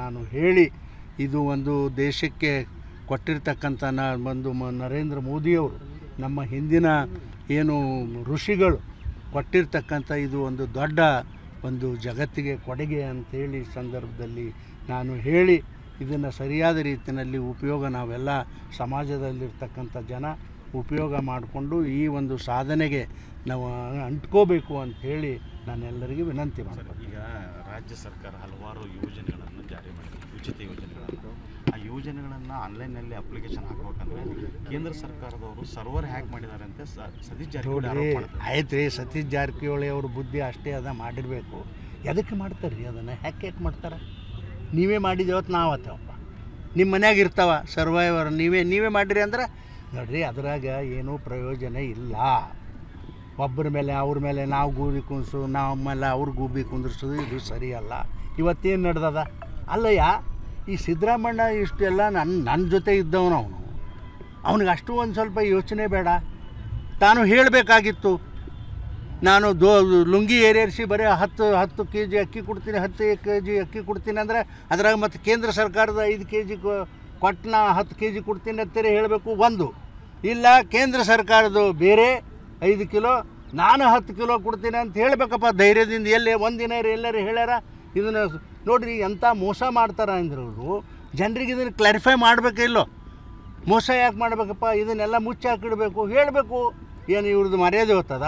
ನಾನು ಹೇಳಿ ಇದು ಒಂದು ದೇಶಕ್ಕೆ ಕೊಟ್ಟಿರ್ತಕ್ಕಂಥ ನ ಒಂದು ಮ ನರೇಂದ್ರ ಮೋದಿಯವರು ನಮ್ಮ ಹಿಂದಿನ ಏನು ಋಷಿಗಳು ಕೊಟ್ಟಿರ್ತಕ್ಕಂಥ ಇದು ಒಂದು ದೊಡ್ಡ ಒಂದು ಜಗತ್ತಿಗೆ ಕೊಡುಗೆ ಅಂತೇಳಿ ಈ ಸಂದರ್ಭದಲ್ಲಿ ನಾನು ಹೇಳಿ ಇದನ್ನು ಸರಿಯಾದ ರೀತಿಯಲ್ಲಿ ಉಪಯೋಗ ನಾವೆಲ್ಲ ಸಮಾಜದಲ್ಲಿರ್ತಕ್ಕಂಥ ಜನ ಉಪಯೋಗ ಮಾಡಿಕೊಂಡು ಈ ಒಂದು ಸಾಧನೆಗೆ ನಾವು ಅಂಟ್ಕೋಬೇಕು ಅಂತ ಹೇಳಿ ನಾನೆಲ್ಲರಿಗೂ ವಿನಂತಿ ಮಾಡ್ತೀನಿ ಈಗ ರಾಜ್ಯ ಸರ್ಕಾರ ಹಲವಾರು ಯೋಜನೆಗಳನ್ನು ಜಾರಿ ಮಾಡಿದೆ ಉಚಿತ ಯೋಜನೆಗಳನ್ನು ಆ ಯೋಜನೆಗಳನ್ನು ಆನ್ಲೈನ್ನಲ್ಲಿ ಅಪ್ಲಿಕೇಶನ್ ಹಾಕ್ಬೇಕಂದ್ರೆ ಕೇಂದ್ರ ಸರ್ಕಾರದವರು ಸರ್ವರ್ ಹ್ಯಾಕ್ ಮಾಡಿದ್ದಾರೆ ಅಂತ ಸ- ಸತೀಶ್ ಜಾರಕಿಹೊಳಿ ನೋಡ್ರಿ ಆರೋಪ ಮಾಡಿದ್ದಾರೆ ಆಯ್ತು ರೀ ಸತೀಶ್ ಜಾರಕಿಹೊಳಿ ಅವ್ರ ಬುದ್ಧಿ ಅಷ್ಟೇ ಅದ ಮಾಡಿರಬೇಕು ಎದಕ್ಕೆ ಮಾಡ್ತಾರೆ ರೀ ಅದನ್ನು ಹ್ಯಾಕ್ ಯಾಕೆ ಮಾಡ್ತಾರೆ ನೀವೇ ಮಾಡಿದೇವತ್ತು ನಾವು ಆತವಪ್ಪ ನಿಮ್ಮ ಮನ್ಯಾಗ ಇರ್ತಾವ ಸರ್ವೈವರ್ ನೀವೇ ನೀವೇ ಮಾಡಿರಿ ಅಂದ್ರೆ ನೋಡ್ರಿ ಅದ್ರಾಗ ಏನೂ ಪ್ರಯೋಜನ ಇಲ್ಲ ಒಬ್ಬರ ಮೇಲೆ ಅವ್ರ ಮೇಲೆ ನಾವು ಗೂಬಿ ಕುಂದಿಸು ನಾವು ಮೇಲೆ ಅವ್ರು ಗೂಬಿ ಕುಂದಿರ್ಸೋದು ಇದು ಸರಿಯಲ್ಲ ಇವತ್ತೇನು ನಡೆದದ ಅಲ್ಲಯ್ಯ ಈ ಸಿದ್ದರಾಮಣ್ಣ ಇಷ್ಟೆಲ್ಲ ನನ್ನ ನನ್ನ ಜೊತೆ ಇದ್ದವನು ಅವನು ಅವನಿಗೆ ಅಷ್ಟು ಒಂದು ಸ್ವಲ್ಪ ಯೋಚನೆ ಬೇಡ ತಾನು ಹೇಳಬೇಕಾಗಿತ್ತು ನಾನು ದೋ ಲುಂಗಿ ಏರೇರಿಸಿ ಬರೀ ಹತ್ತು ಹತ್ತು ಕೆ ಜಿ ಅಕ್ಕಿ ಕೊಡ್ತೀನಿ ಹತ್ತು ಕೆ ಜಿ ಅಕ್ಕಿ ಕೊಡ್ತೀನಿ ಅಂದರೆ ಅದ್ರಾಗ ಮತ್ತು ಕೇಂದ್ರ ಸರ್ಕಾರದ ಐದು ಕೆ ಜಿ ಕೊಟ್ಟನ ಹತ್ತು ಕೆ ಜಿ ಕೊಡ್ತೀನಿ ಅಂತೇಳಿ ಹೇಳಬೇಕು ಒಂದು ಇಲ್ಲ ಕೇಂದ್ರ ಸರ್ಕಾರದ್ದು ಬೇರೆ ಐದು ಕಿಲೋ ನಾನು ಹತ್ತು ಕಿಲೋ ಕೊಡ್ತೀನಿ ಅಂತ ಹೇಳಬೇಕಪ್ಪ ಧೈರ್ಯದಿಂದ ಎಲ್ಲಿ ಒಂದಿನ ಎಲ್ಲರೂ ಹೇಳ್ಯಾರ ಇದನ್ನು ನೋಡ್ರಿ ಎಂಥ ಮೋಸ ಮಾಡ್ತಾರ ಅಂದ್ರೆ ಅವರು ಜನರಿಗೆ ಇದನ್ನು ಕ್ಲಾರಿಫೈ ಮಾಡಬೇಕಿಲ್ಲೋ ಮೋಸ ಯಾಕೆ ಮಾಡಬೇಕಪ್ಪ ಇದನ್ನೆಲ್ಲ ಮುಚ್ಚಿ ಹಾಕಿಡಬೇಕು ಹೇಳಬೇಕು ಏನು ಇವ್ರದ್ದು ಮರ್ಯಾದೆ ಹೋಗ್ತದ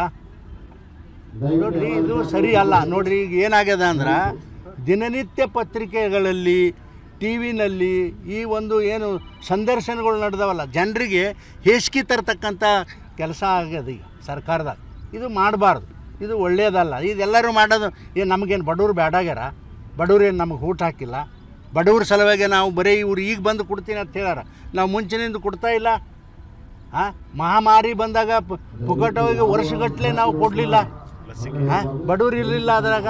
ನೋಡ್ರಿ ಇದು ಸರಿ ಅಲ್ಲ ನೋಡ್ರಿ ಈಗ ಏನಾಗ್ಯದ ಅಂದ್ರೆ ದಿನನಿತ್ಯ ಪತ್ರಿಕೆಗಳಲ್ಲಿ ಟಿ ವಿನಲ್ಲಿ ಈ ಒಂದು ಏನು ಸಂದರ್ಶನಗಳು ನಡೆದವಲ್ಲ ಜನರಿಗೆ ಹೇಸಿಗೆ ತರ್ತಕ್ಕಂಥ ಕೆಲಸ ಆಗ್ಯದ ಈಗ ಸರ್ಕಾರದಾಗ ಇದು ಮಾಡಬಾರ್ದು ಇದು ಒಳ್ಳೆಯದಲ್ಲ ಇದೆಲ್ಲರೂ ಮಾಡೋದು ಏನು ನಮಗೇನು ಬಡವ್ರು ಬೇಡಾಗ್ಯಾರ ಬಡವ್ರು ಏನು ನಮಗೆ ಊಟ ಹಾಕಿಲ್ಲ ಬಡವ್ರ ಸಲುವಾಗಿ ನಾವು ಬರೀ ಇವ್ರು ಈಗ ಬಂದು ಕೊಡ್ತೀನಿ ಅಂತ ಹೇಳ್ಯಾರ ನಾವು ಮುಂಚಿನಿಂದ ಕೊಡ್ತಾ ಇಲ್ಲ ಹಾಂ ಮಹಾಮಾರಿ ಬಂದಾಗ ಪು- ಪುಕ್ಕಟವಾಗಿ ವರ್ಷಗಟ್ಟಲೆ ನಾವು ಕೊಡಲಿಲ್ಲ ಲಸಿಕೆ ಹಾಂ ಬಡವ್ರು ಇರಲಿಲ್ಲ ಅದ್ರಾಗ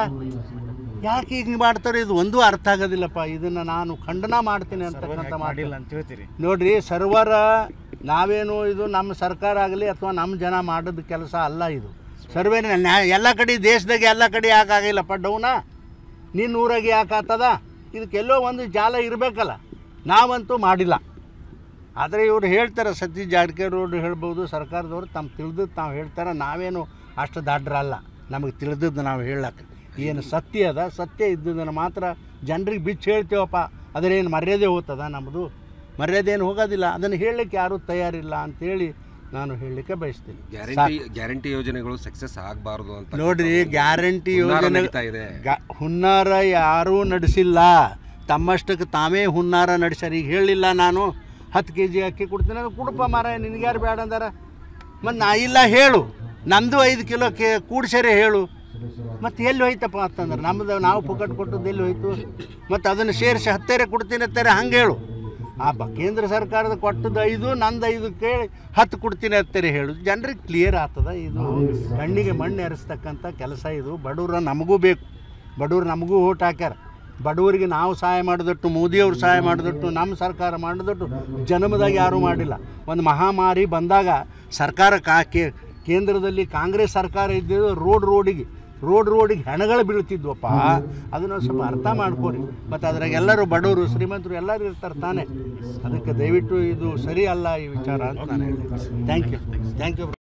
ಯಾಕೆ ಹಿಂಗೆ ಮಾಡ್ತಾರೆ ಇದು ಒಂದೂ ಅರ್ಥ ಆಗೋದಿಲ್ಲಪ್ಪ ಇದನ್ನು ನಾನು ಖಂಡನ ಮಾಡ್ತೀನಿ ಸರ್ವರ್ ಅಂತಕ್ಕಂಥ ಹ್ಯಾಕ್ ಮಾತು ಮಾಡಿಲ್ಲ ಅಂತ ಹೇಳ್ತೀರಿ ನೋಡ್ರಿ ಸರ್ವರ ನಾವೇನು ಇದು ನಮ್ಮ ಸರ್ಕಾರ ಆಗಲಿ ಅಥವಾ ನಮ್ಮ ಜನ ಮಾಡೋದು ಕೆಲಸ ಅಲ್ಲ ಇದು ಸರ್ವೇ ಎಲ್ಲ ಕಡೆ ದೇಶದಾಗ ಎಲ್ಲ ಕಡೆ ಯಾಕೆ ಆಗಿಲ್ಲಪ್ಪ ಡೌನ ನಿನ್ನ ಊರಾಗೆ ಯಾಕೆ ಆಗ್ತದ ಇದಕ್ಕೆಲ್ಲೋ ಒಂದು ಜಾಲ ಇರಬೇಕಲ್ಲ ನಾವಂತೂ ಮಾಡಿಲ್ಲ ಆದರೆ ಇವರು ಹೇಳ್ತಾರೆ ಸತೀಶ್ ಜಾರಕಿಹೊಳಿ ಹೇಳ್ಬೋದು ಸರ್ಕಾರದವರು ತಮ್ಮ ತಿಳಿದದ್ದು ತಾವು ಹೇಳ್ತಾರೆ ನಾವೇನು ಅಷ್ಟು ದಾಡ್ರಲ್ಲ ನಮಗೆ ತಿಳಿದದ್ದು ನಾವು ಹೇಳಕ್ಕೆ ಏನು ಸತ್ಯ ಅದ ಸತ್ಯ ಇದ್ದದನ್ನು ಮಾತ್ರ ಜನರಿಗೆ ಬಿಚ್ಚಿ ಹೇಳ್ತೇವಪ್ಪ ಅದರೇನು ಮರ್ಯಾದೆ ಹೋಗ್ತದ ನಮ್ಮದು ಮರ್ಯಾದೆ ಏನು ಹೋಗೋದಿಲ್ಲ ಅದನ್ನು ಹೇಳಲಿಕ್ಕೆ ಯಾರೂ ತಯಾರಿಲ್ಲ ಅಂತೇಳಿ ನಾನು ಹೇಳಲಿಕ್ಕೆ ಬಯಸ್ತೀನಿ ಗ್ಯಾರಂಟಿ ಗ್ಯಾರಂಟಿ ಯೋಜನೆಗಳು ಸಕ್ಸಸ್ ಆಗಬಾರ್ದು ಅಂತ ನೋಡ್ರಿ ಗ್ಯಾರಂಟಿ ಹುನ್ನಾರ ಯೋಜನೆ ನಡೀತಾ ಇದೆ ಗ ಹುನ್ನಾರ ಯಾರೂ ನಡೆಸಿಲ್ಲ ತಮ್ಮಷ್ಟಕ್ಕೆ ತಾವೇ ಹುನ್ನಾರ ನಡೆಸ್ಯಾರ ಈಗ ಹೇಳಿಲ್ಲ ನಾನು ಹತ್ತು ಕೆ ಜಿ ಅಕ್ಕಿ ಕೊಡ್ತೀನಿ ಅದು ಕೊಡಪ್ಪ ಮಾರ ನಿನಗೆ ಯಾರು ಬೇಡ ಅಂದಾರ ಮತ್ತು ನಾ ಇಲ್ಲ ಹೇಳು ನಂದು ಐದು ಕಿಲೋ ಕೆ ಕೂಡ್ಸರೆ ಹೇಳು ಮತ್ತು ಎಲ್ಲಿ ಹೋಯ್ತಪ್ಪ ಅಂತಂದ್ರೆ ನಮ್ಮದು ನಾವು ಪುಕಟ್ ಕೊಟ್ಟದ್ದು ಎಲ್ಲಿ ಹೋಯ್ತು ಮತ್ತು ಅದನ್ನು ಸೇರಿಸಿ ಹತ್ತೇರೆ ಕೊಡ್ತೀನಿ ಅಂತಾರೆ ಹಂಗೆ ಹೇಳು ಆ ಬ ಕೇಂದ್ರ ಸರ್ಕಾರದ ಕೊಟ್ಟದ್ದು ಐದು ನಂದು ಐದು ಕೇಳಿ ಹತ್ತು ಕೊಡ್ತೀನಿ ಅಂತಾರೆ ಹೇಳು ಜನರಿಗೆ ಕ್ಲಿಯರ್ ಆಗ್ತದ ಇದು ಕಣ್ಣಿಗೆ ಮಣ್ಣು ಎರೆಸ್ತಕ್ಕಂಥ ಕೆಲಸ ಇದು ಬಡವ್ರ ನಮಗೂ ಬೇಕು ಬಡವ್ರು ನಮಗೂ ಓಟ್ ಹಾಕ್ಯಾರ ಬಡವರಿಗೆ ನಾವು ಸಹಾಯ ಮಾಡಿದಟ್ಟು ಮೋದಿಯವರು ಸಹಾಯ ಮಾಡಿದಟ್ಟು ನಮ್ಮ ಸರ್ಕಾರ ಮಾಡಿದಟ್ಟು ಜನ್ಮದಾಗ ಯಾರೂ ಮಾಡಿಲ್ಲ ಒಂದು ಮಹಾಮಾರಿ ಬಂದಾಗ ಸರ್ಕಾರ ಕಾ ಕೇ- ಕೇಂದ್ರದಲ್ಲಿ ಕಾಂಗ್ರೆಸ್ ಸರ್ಕಾರ ಇದ್ದಿದ್ದು ರೋಡ್ ರೋಡಿಗೆ ರೋಡ್ ರೋಡಿಗೆ ಹೆಣಗಳು ಬೀಳ್ತಿದ್ವಪ್ಪ ಅದನ್ನು ಸ್ವಲ್ಪ ಅರ್ಥ ಮಾಡ್ಕೊರಿ ಮತ್ತು ಅದ್ರಾಗ ಎಲ್ಲರೂ ಬಡವರು ಶ್ರೀಮಂತರು ಎಲ್ಲರೂ ಇರ್ತಾರೆ ತಾನೇ ಅದಕ್ಕೆ ದಯವಿಟ್ಟು ಇದು ಸರಿ ಅಲ್ಲ ಈ ವಿಚಾರ ಅಂತ ನಾನು ಹೇಳ್ತೀನಿ ಥ್ಯಾಂಕ್ ಯು ಥ್ಯಾಂಕ್ ಯು